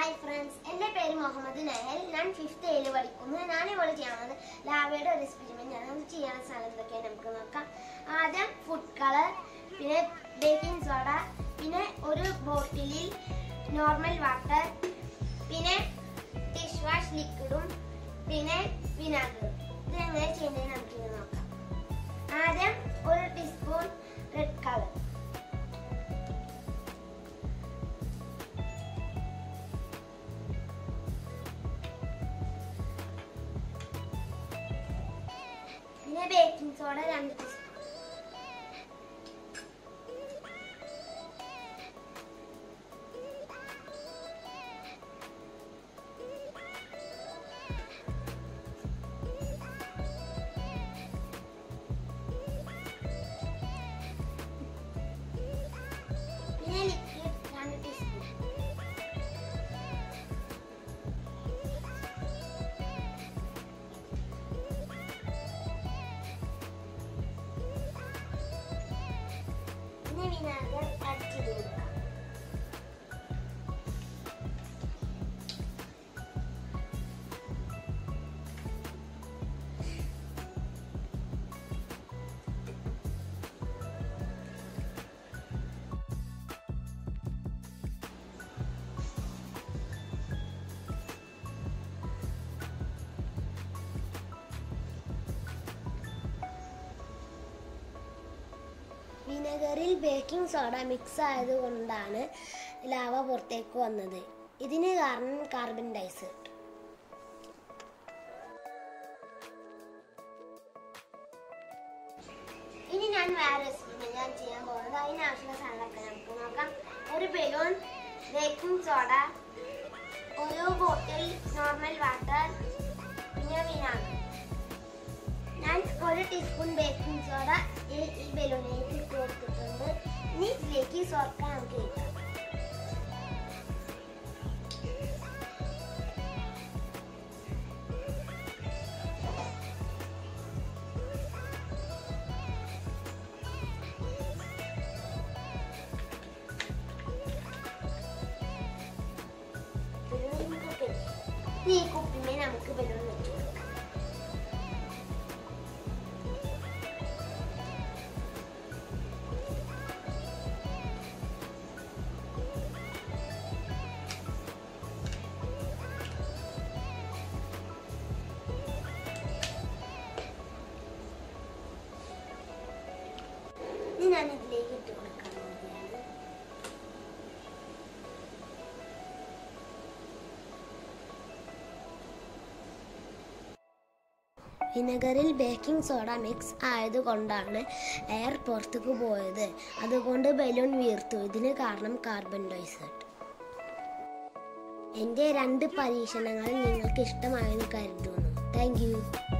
Hi friends എൻ്റെ പേര് മുഹമ്മദ് നഹൽ ഞാൻ ഫിഫ്ത്ത് എയിൽ പഠിക്കുന്നു ഞാൻ ഇവിടെ ചെയ്യാവുന്നത് ലാവയുടെ ഒരു എക്സ്പെരിമെൻ്റ് ആണ് അത് ചെയ്യാൻ സ്ഥലം എന്തൊക്കെയാണ് നമുക്ക് നോക്കാം ആദ്യം ഫുഡ് കളർ പിന്നെ ബേക്കിംഗ് സോഡ പിന്നെ ഒരു ബോട്ടിലിൽ നോർമൽ വാട്ടർ പിന്നെ ഡിഷ് വാഷ് ലിക്വിഡും പിന്നെ വിനാഗറും ഇത് എങ്ങനെ ചെയ്യുന്നത് നമുക്ക് നോക്കാം ആദ്യം ഒരു ടീസ്പൂൺ റെഡ് കളർ പിന്നെ ബേക്കിംഗ് സോഡ രണ്ട് ടീസ്പൂൺ പിന്നെ ലിക്വിഡ് രണ്ട് ടീസ്പൂൺ പിന്നെ വിനാഗർ ആഡ് ചെയ്ത് കൊടുക്കാം വിനെഗറിൽ ബേക്കിംഗ് സോഡ മിക്സ് ആയതുകൊണ്ടാണ് ലാവ പുറത്തേക്ക് വന്നത് ഇതിന് കാരണം കാർബൺ ഡൈഓക്സൈഡ് ഇനി ഞാൻ വേറെ റെസിപ്പി ഞാൻ ചെയ്യാൻ പോകുന്നത് അതിനാവശ്യമുള്ള സാധനങ്ങളൊക്കെ നമുക്ക് നോക്കാം ഒരു ബലൂൺ ബേക്കിംഗ് സോഡ ഒരു ബോട്ടിൽ നോർമൽ വാട്ടർ പിന്നെ വിനാഗർ ഞാൻ ഒരു ടീസ്പൂൺ ബേക്കിംഗ് സോഡ ഈ ഈ ബലൂണിലേക്ക് ഇട്ട് കൊടുത്തിട്ടുണ്ട് ഇനി ഇതിലേക്ക് സ്വർക്ക നമുക്ക് ഇട്ടാം ബലൂൺ നമുക്ക് ഇട്ട്. ഇനി ഈ കുപ്പിമേ നമുക്ക് ബലൂൺ വെച്ചു കൊടുക്കാം ഇനി ഞാൻ ഇതിലേക്ക് ഇട്ട് കൊടുക്കാൻ പോവുകയാണ് വിനെഗറിൽ ബേക്കിംഗ് സോഡ മിക്സ് ആയതുകൊണ്ടാണ് എയർ പുറത്തേക്ക് പോയത് അതുകൊണ്ട് ബലൂൺ വീർത്തു ഇതിന് കാരണം കാർബൺ ഡയോക്സൈഡ് എൻ്റെ രണ്ട് പരീക്ഷണങ്ങൾ നിങ്ങൾക്ക് ഇഷ്ടമായെന്ന് കരുതുന്നു താങ്ക് യു